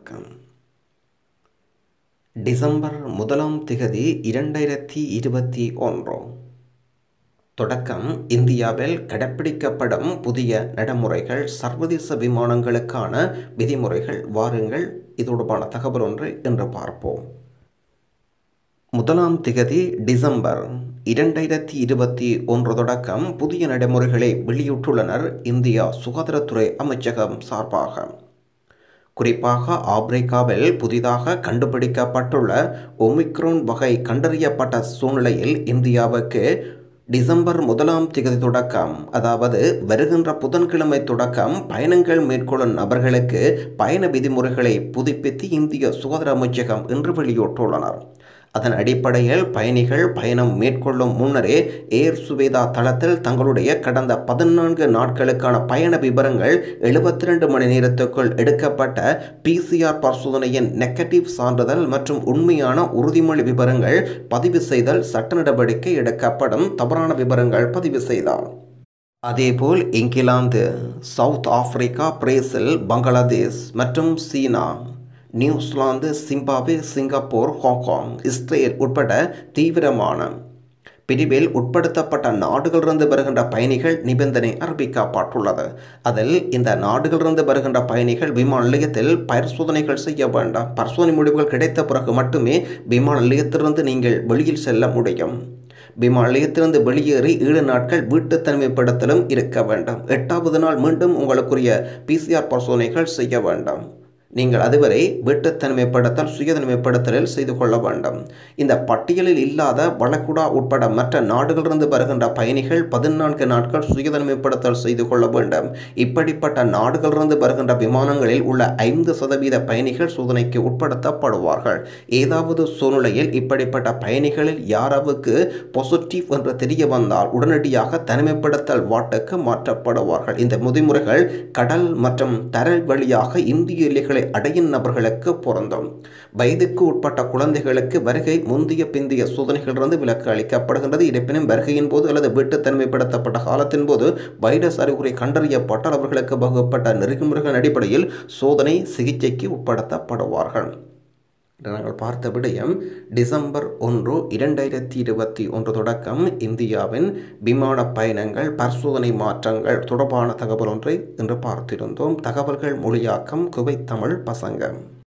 வணக்கம் டிசம்பர் முதலாம் திகதி இரண்டாயிரத்தி இருபத்தி ஒன்று தொடக்கம் இந்தியாவில் கடைப்பிடிக்கப்படும் புதிய நடைமுறைகள் சர்வதேச விமானங்களுக்கான விதிமுறைகள் வாருங்கள் இது தொடர்பான தகவல் ஒன்று இன்று பார்ப்போம் முதலாம் திகதி டிசம்பர் இரண்டாயிரத்தி இருபத்தி ஒன்று தொடக்கம் புதிய நடைமுறைகளை வெளியிட்டுள்ளனர் இந்தியா சுகாதாரத்துறை அமைச்சகம் சார்பாக குறிப்பாக ஆப்பிரிக்காவில் புதிதாக கண்டுபிடிக்கப்பட்டுள்ள ஒமிக்ரோன் வகை கண்டறியப்பட்ட சூழ்நிலையில் இந்தியாவுக்கு டிசம்பர் முதலாம் திகதி தொடக்கம் அதாவது வருகின்ற புதன்கிழமை தொடக்கம் பயணங்கள் மேற்கொள்ளும் நபர்களுக்கு பயண விதிமுறைகளை புதுப்பித்து இந்திய சுகாதார அமைச்சகம் இன்று வெளியிட்டுள்ளனர் அதன் அடிப்படையில் பயணிகள் பயணம் மேற்கொள்ளும் முன்னரே ஏர் சுவேதா தளத்தில் தங்களுடைய கடந்த பதினான்கு நாட்களுக்கான பயண விவரங்கள் எழுபத்தி ரெண்டு மணி நேரத்துக்குள் எடுக்கப்பட்ட பிசிஆர் பரிசோதனையின் நெகட்டிவ் சான்றிதழ் மற்றும் உண்மையான உறுதிமொழி விவரங்கள் பதிவு செய்தல் சட்ட நடவடிக்கை எடுக்கப்படும் தவறான விவரங்கள் பதிவு செய்தால் அதேபோல் England South Africa Brazil Bangladesh மற்றும் சீனா New Zealand Zimbabwe Singapore Hong Kong Israel உட்பட தீவிரமான பிரிவில் உட்படுத்தப்பட்ட நாடுகளிலிருந்து வருகின்ற பயணிகள் நிபந்தனை அறிவிக்கப்பட்டுள்ளது அதில் இந்த நாடுகளிலிருந்து வருகின்ற பயணிகள் விமான நிலையத்தில் பரிசோதனைகள் செய்ய வேண்டாம் பரிசோதனை முடிவுகள் கிடைத்த பிறகு மட்டுமே விமான நிலையத்திலிருந்து நீங்கள் வெளியில் செல்ல முடியும் விமான நிலையத்திலிருந்து வெளியேறி ஏழு நாட்கள் வீட்டு தனிமைப்படுத்தலும் இருக்க வேண்டும் எட்டாவது நாள் மீண்டும் உங்களுக்குரிய பிசிஆர் பரிசோதனைகள் செய்ய வேண்டும் நீங்கள் அதுவரை வீட்டு தனிமைப்படுத்தல் சுயதனிமைப்படுத்தலில் செய்து கொள்ள வேண்டும் இந்த பட்டியலில் இல்லாத வளைகுடா உட்பட மற்ற நாடுகளிலிருந்து வருகின்ற பயணிகள் பதினான்கு நாட்கள் சுயதனிமைப்படுத்தல் செய்து கொள்ள வேண்டும் இப்படிப்பட்ட நாடுகளிலிருந்து வருகின்ற விமானங்களில் உள்ள ஐந்து சதவீத பயணிகள் சோதனைக்கு உட்படுத்தப்படுவார்கள் ஏதாவது சூழ்நிலையில் இப்படிப்பட்ட பயணிகளில் யாராவுக்கு பாசிட்டிவ் என்று தெரிய வந்தால் உடனடியாக தனிமைப்படுத்தல் வாட்டுக்கு மாற்றப்படுவார்கள் இந்த விதிமுறைகள் கடல் மற்றும் தரை வழியாக இந்திய எல்லைகளை அடையும் நபர்களுக்கு பொருந்தும் வயதுக்கு உட்பட்ட குழந்தைகளுக்கு வருகை முந்தைய பிந்தைய சோதனைகளிலிருந்து விலக்கு அளிக்கப்படுகின்றது இருப்பினும் வருகையின் போது அல்லது வீட்டு தனிமைப்படுத்தப்பட்ட காலத்தின் போது வைரஸ் அறிகுறி கண்டறியப்பட்டால் அவர்களுக்கு வகுப்பட்ட நெறிமுறைகளின் அடிப்படையில் சோதனை சிகிச்சைக்கு உட்படுத்தப்படுவார்கள் நாங்கள் பார்த்த விடயம் டிசம்பர் ஒன்று இரண்டாயிரத்தி இருபத்தி ஒன்று தொடக்கம் இந்தியாவின் விமான பயணங்கள் பரிசோதனை மாற்றங்கள் தொடர்பான தகவல் ஒன்றை இன்று பார்த்திருந்தோம் தகவல்கள் மொழியாக்கம் குவைத் தமிழ் பசங்க